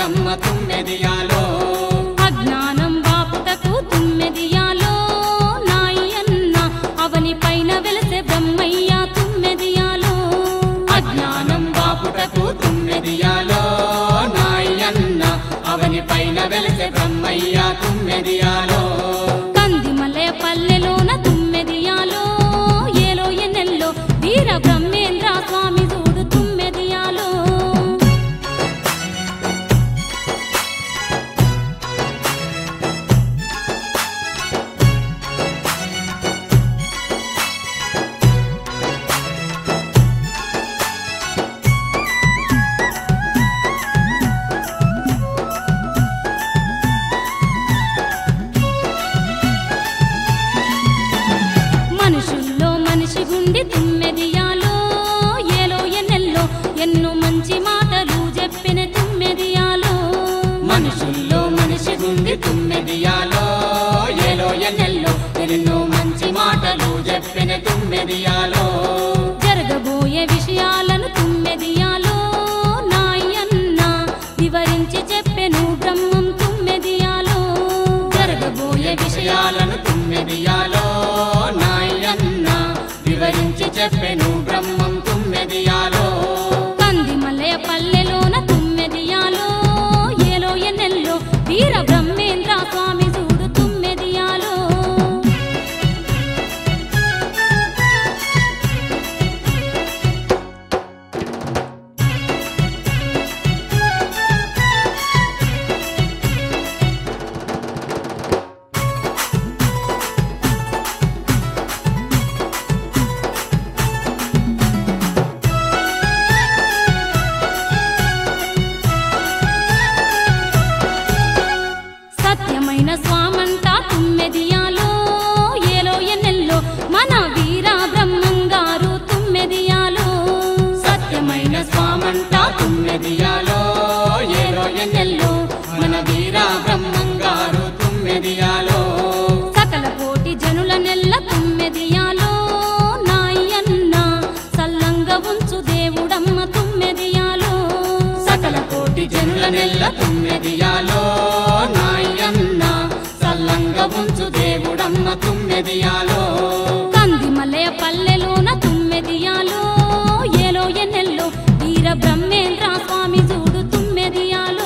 దేవుడమ్మ తుమ్మెదియాలో అజ్ఞానం బాపుటకు తుమ్మెదియాలో నాయన్న అవని పైన వెలసే బ్రహ్మయ్య తుమ్మెదియాలో అజ్ఞానం బాపుటకు తుమ్మెదియాలో నాయన్న అవని పైన వెలిసే బ్రహ్మయ్య తుమ్మెదియాలో కందిమలయ పల్లెలోన తుమ్మెదియాలో ఏలో ఎన్నెల్లో వీర బ్రహ్మేంద్ర స్వామి చూడు తుమ్మెదియాలో మనుషుల్లో మనిషి గుండి తుమ్మెదియాలో ఏలో ఎన్నెల్లో ఎన్నో మంచి మాటలు చెప్పిన తుమ్మెదియాలో మనుషుల్లో మనిషి గుండి తుమ్మెదియాలో ఏలో ఎన్నెల్లో ఎన్నో మంచి మాటలు చెప్పిన తుమ్మెదియాలో జరగబోయే విషయాలను తుమ్మెదియాలో నాయన్న వివరించి చెప్పెను బ్రహ్మం తుమ్మెదియాలో జరగబోయే విషయాలను తుమ్మెదియాలో నాయన్న వివరించి చెప్పెను బ్రహ్మం తుమ్మెదియాలో కందిమలయ పల్లెలోన తుమ్మెదియాలో ఏలో ఎన్నెల్లో వీర బ్రహ్మేంద్ర స్వామి చూడు తుమ్మెదియాలో సత్యమైన స్వామంతా తుమ్మెదియాలో ఏలో ఎన్నెల్లో మన వీర బ్రహ్మంగారు తుమ్మెదియాలో సత్యమైన స్వామంతా తుమ్మెదియాలో ఏలో ఎన్నెల్లో మన వీర బ్రహ్మంగారు తుమ్మెదియాలో సకల కోటి జనుల నెల్ల తుమ్మెదియాలో నాయన్న సల్లంగా ఉంచు దేవుడమ్మ తుమ్మెదియాలో సకల కోటి జనుల నెల్ల తుమ్మెదియాలో నాయన్న సల్లంగా ఉంచు దేవుడమ్మ తుమ్మెదియాలో కందిమలయ పల్లెలోన తుమ్మెదియాలో ఏలో ఎన్నెల్లో వీర బ్రహ్మేంద్ర స్వామి చూడు తుమ్మెదియాలో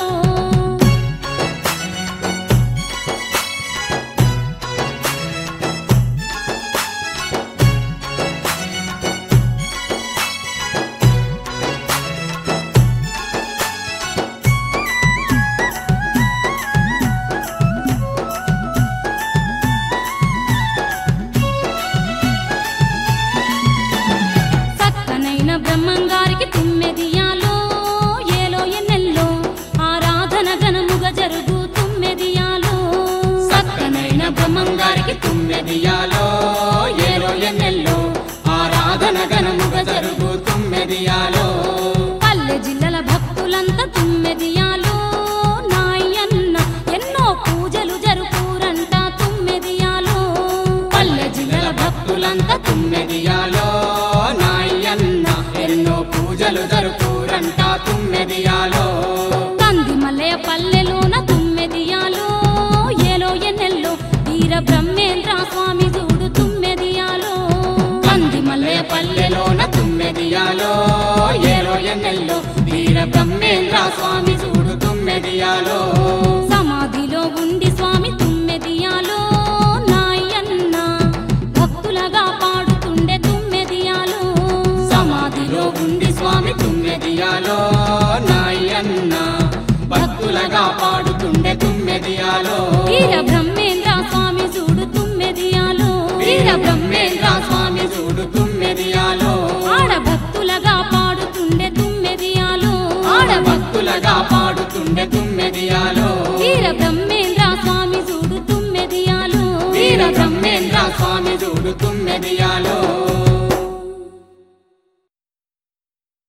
సక్కనైన బ్రహ్మంగారికి తుమ్మెదియాలో ఏలో ఎన్నెల్లో ఆరాధన ఘనముగా జరుగు తుమ్మెదియాలో సక్కనైన బ్రహ్మంగారికి తుమ్మెదియాలో ఏలో ఎన్నెల్లో ఆరాధన ఘనముగా జరుగు తుమ్మెదియాలో పల్లె జిల్లల భక్తులంతా తుమ్మెదియాలో నాయన్న ఎన్నో పూజలు జరుపురంట తుమ్మెదియాలో పల్లె జిల్లల భక్తులంతా తుమ్మెదియాలో నాయన్న ఎన్నో పూజలు జరుపురంట తుమ్మెదియాలో కందిమలయ పల్లెలోన తుమ్మెదియాలో ఏలో ఎన్నెల్లో వీర బ్రహ్మేంద్ర స్వామి చూడు తుమ్మెదియాలో కందిమల్లె పల్లెలోన తుమ్మెదియాలో ఏలో ఎన్నెల్లో వీర బ్రహ్మేంద్ర స్వామి చూడు తుమ్మెదియాలో సమాధిలో ఉండి స్వామి తుమ్మెదియాలో నాయన్న భక్తులగా పాడుతుండే తుమ్మెదియాలో సమాధిలో ఉండి స్వామి తుమ్మెదియాలో నాయన్న భక్తులగా పాడుతుండే తుమ్మెదియాలో వీర బ్రహ్మేంద్ర స్వామి చూడు తుమ్మెదియాలో వీర బ్రహ్మేంద్ర స్వామి చూడు తుమ్మెదియాలో ఆడ భక్తులగా పాడుతుండే తుమ్మెదియాలో ఆడ భక్తులగా పాడుతుండే తుమ్మెదియాలో వీర బ్రహ్మేంద్ర స్వామి చూడు తుమ్మెదియాలో వీర బ్రహ్మేంద్ర స్వామి చూడు తుమ్మెదియాలో